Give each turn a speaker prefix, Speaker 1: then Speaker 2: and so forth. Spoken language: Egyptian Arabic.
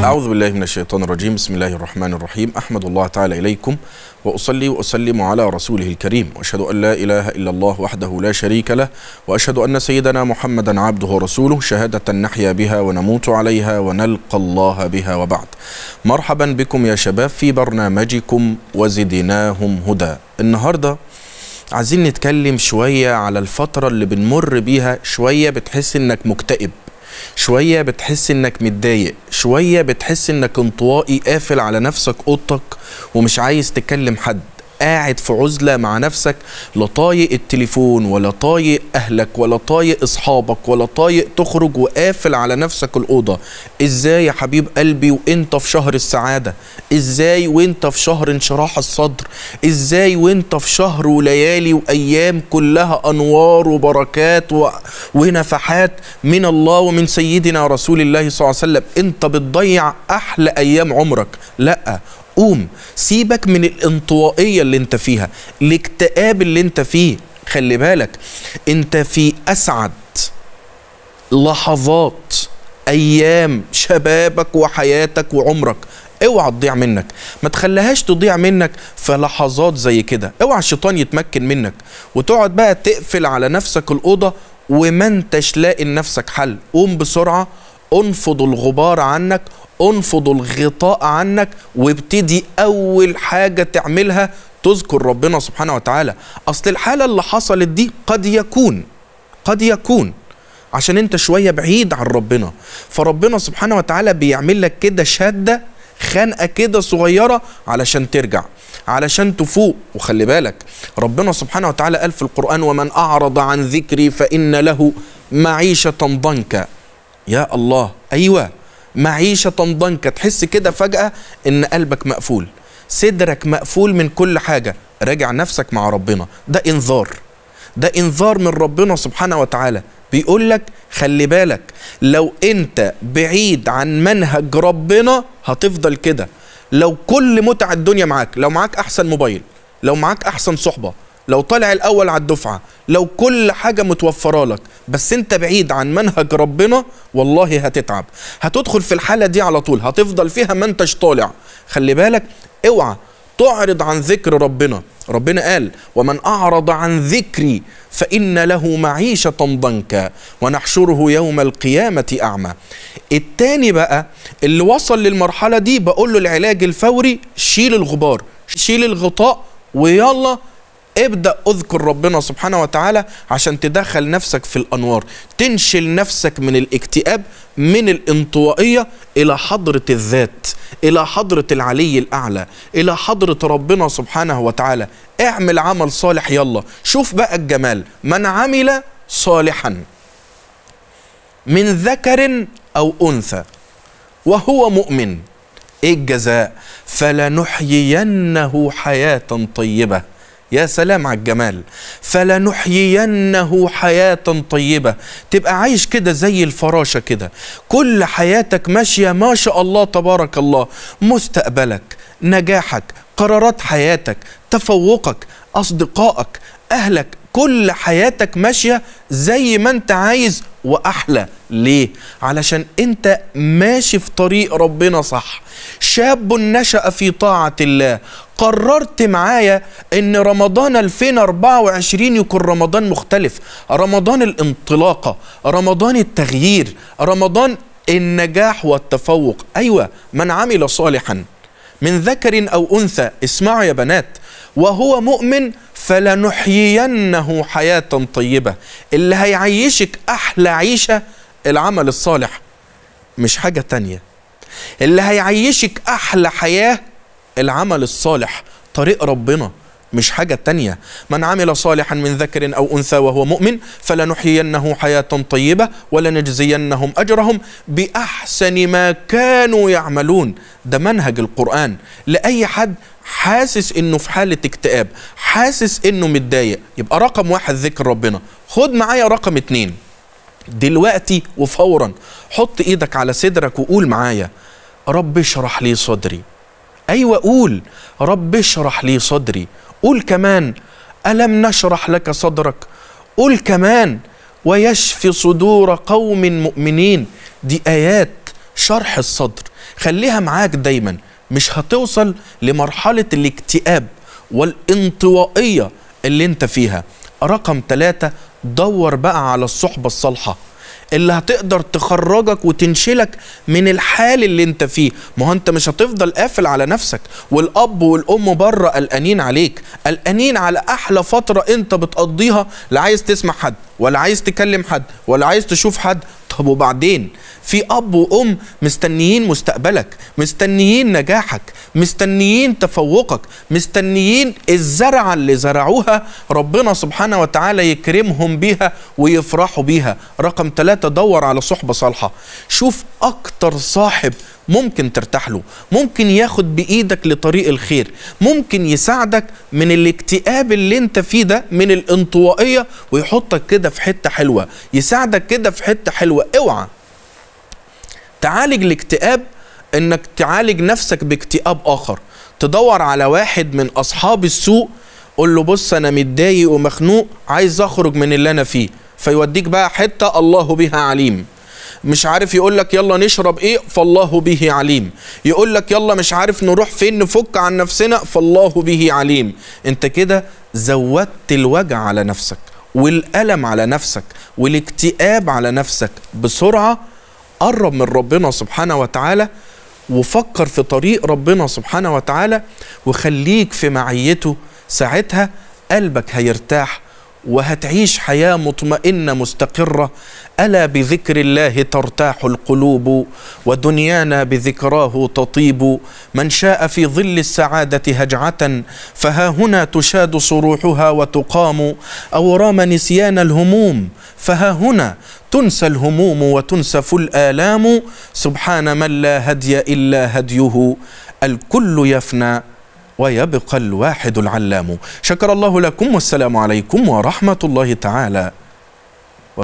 Speaker 1: أعوذ بالله من الشيطان الرجيم بسم الله الرحمن الرحيم أحمد الله تعالى إليكم وأصلي وأسلم على رسوله الكريم وأشهد أن لا إله إلا الله وحده لا شريك له وأشهد أن سيدنا محمدا عبده ورسوله شهادة نحيا بها ونموت عليها ونلقى الله بها وبعد مرحبا بكم يا شباب في برنامجكم وزدناهم هدى النهارده عايزين نتكلم شوية على الفترة اللي بنمر بيها شوية بتحس انك مكتئب شوية بتحس انك متضايق شوية بتحس انك انطوائي قافل على نفسك اوضتك ومش عايز تكلم حد قاعد في عزلة مع نفسك لا طايق التليفون ولا طايق أهلك ولا طايق أصحابك ولا طايق تخرج وقافل على نفسك الأوضة إزاي يا حبيب قلبي وإنت في شهر السعادة إزاي وإنت في شهر انشراح الصدر إزاي وإنت في شهر وليالي وأيام كلها أنوار وبركات و... ونفحات من الله ومن سيدنا رسول الله صلى الله عليه وسلم أنت بتضيع أحلى أيام عمرك لأ قوم سيبك من الانطوائية اللي انت فيها الاكتئاب اللي انت فيه خلي بالك انت في اسعد لحظات ايام شبابك وحياتك وعمرك اوعى تضيع منك ما تخليهاش تضيع منك في لحظات زي كده اوعى الشيطان يتمكن منك وتقعد بقى تقفل على نفسك الاوضه وما انتش لاقي لنفسك حل قوم بسرعه انفض الغبار عنك انفض الغطاء عنك وابتدي اول حاجه تعملها تذكر ربنا سبحانه وتعالى اصل الحاله اللي حصلت دي قد يكون قد يكون عشان انت شويه بعيد عن ربنا فربنا سبحانه وتعالى بيعمل لك كده شده خنقه كده صغيره علشان ترجع علشان تفوق وخلي بالك ربنا سبحانه وتعالى قال في القران ومن اعرض عن ذكري فان له معيشه ضنكا يا الله ايوه معيشة ضنكة تحس كده فجأة ان قلبك مقفول صدرك مقفول من كل حاجة راجع نفسك مع ربنا ده انذار ده انذار من ربنا سبحانه وتعالى بيقول لك خلي بالك لو انت بعيد عن منهج ربنا هتفضل كده لو كل متع الدنيا معاك لو معاك احسن موبايل لو معاك احسن صحبه لو طالع الاول على الدفعه لو كل حاجه متوفره لك بس انت بعيد عن منهج ربنا والله هتتعب هتدخل في الحاله دي على طول هتفضل فيها ما انتش طالع خلي بالك اوعى تعرض عن ذكر ربنا ربنا قال ومن اعرض عن ذكري فان له معيشه ضنكا ونحشره يوم القيامه اعمى التاني بقى اللي وصل للمرحله دي بقول له العلاج الفوري شيل الغبار شيل الغطاء ويلا ابدا اذكر ربنا سبحانه وتعالى عشان تدخل نفسك في الانوار تنشل نفسك من الاكتئاب من الانطوائيه الى حضره الذات الى حضره العلي الاعلى الى حضره ربنا سبحانه وتعالى اعمل عمل صالح يلا شوف بقى الجمال من عمل صالحا من ذكر او انثى وهو مؤمن ايه الجزاء فلنحيينه حياه طيبه يا سلام على الجمال فلنحيينه حياة طيبة تبقى عايش كده زي الفراشة كده كل حياتك ماشية ما شاء الله تبارك الله مستقبلك نجاحك قرارات حياتك تفوقك أصدقائك أهلك كل حياتك ماشية زي ما انت عايز وأحلى ليه؟ علشان انت ماشي في طريق ربنا صح شاب نشأ في طاعة الله قررت معايا ان رمضان 2024 يكون رمضان مختلف رمضان الانطلاقة رمضان التغيير رمضان النجاح والتفوق ايوه من عمل صالحا من ذكر او انثى اسمعوا يا بنات وهو مؤمن فلنحيينه حياة طيبة اللي هيعيشك احلى عيشة العمل الصالح مش حاجة تانية اللي هيعيشك احلى حياه العمل الصالح طريق ربنا مش حاجة تانية من عمل صالحا من ذكر أو أنثى وهو مؤمن فلنحيينه حياة طيبة ولنجزينهم أجرهم بأحسن ما كانوا يعملون ده منهج القرآن لأي حد حاسس انه في حالة اكتئاب حاسس انه متضايق يبقى رقم واحد ذكر ربنا خد معايا رقم اتنين دلوقتي وفورا حط ايدك على صدرك وقول معايا رب اشرح لي صدري ايوه قول رب اشرح لي صدري قول كمان الم نشرح لك صدرك قول كمان ويشفي صدور قوم مؤمنين دي ايات شرح الصدر خليها معاك دايما مش هتوصل لمرحلة الاكتئاب والانطوائية اللي انت فيها رقم ثلاثة دور بقى على الصحبة الصالحة اللي هتقدر تخرجك وتنشلك من الحال اللي انت فيه ما هو انت مش هتفضل قافل على نفسك والاب والام بره قلقانين عليك قلقانين على احلى فتره انت بتقضيها لا عايز تسمع حد ولا عايز تكلم حد ولا عايز تشوف حد طب وبعدين في اب وام مستنيين مستقبلك مستنيين نجاحك مستنيين تفوقك مستنيين الزرعه اللي زرعوها ربنا سبحانه وتعالى يكرمهم بيها ويفرحوا بيها رقم ثلاثة دور على صحبة صالحة شوف أكتر صاحب ممكن ترتاح له ممكن ياخد بإيدك لطريق الخير ممكن يساعدك من الاكتئاب اللي انت فيه ده من الانطوائية ويحطك كده في حتة حلوة يساعدك كده في حتة حلوة اوعى تعالج الاكتئاب انك تعالج نفسك باكتئاب اخر تدور على واحد من اصحاب السوء قول له بص انا متضايق ومخنوق عايز اخرج من اللي انا فيه فيوديك بقى حته الله بها عليم مش عارف يقول لك يلا نشرب ايه فالله به عليم يقول لك يلا مش عارف نروح فين نفك عن نفسنا فالله به عليم انت كده زودت الوجع على نفسك والألم على نفسك والاكتئاب على نفسك بسرعة قرب من ربنا سبحانه وتعالى وفكر في طريق ربنا سبحانه وتعالى وخليك في معيته ساعتها قلبك هيرتاح وهتعيش حياة مطمئنة مستقرة ألا بذكر الله ترتاح القلوب ودنيانا بذكراه تطيب من شاء في ظل السعادة هجعة فها هنا تشاد صروحها وتقام أو رام نسيان الهموم فها هنا تنسى الهموم وتنسف الآلام سبحان من لا هدي إلا هديه الكل يفنى ويبقى الواحد العلام شكر الله لكم والسلام عليكم ورحمة الله تعالى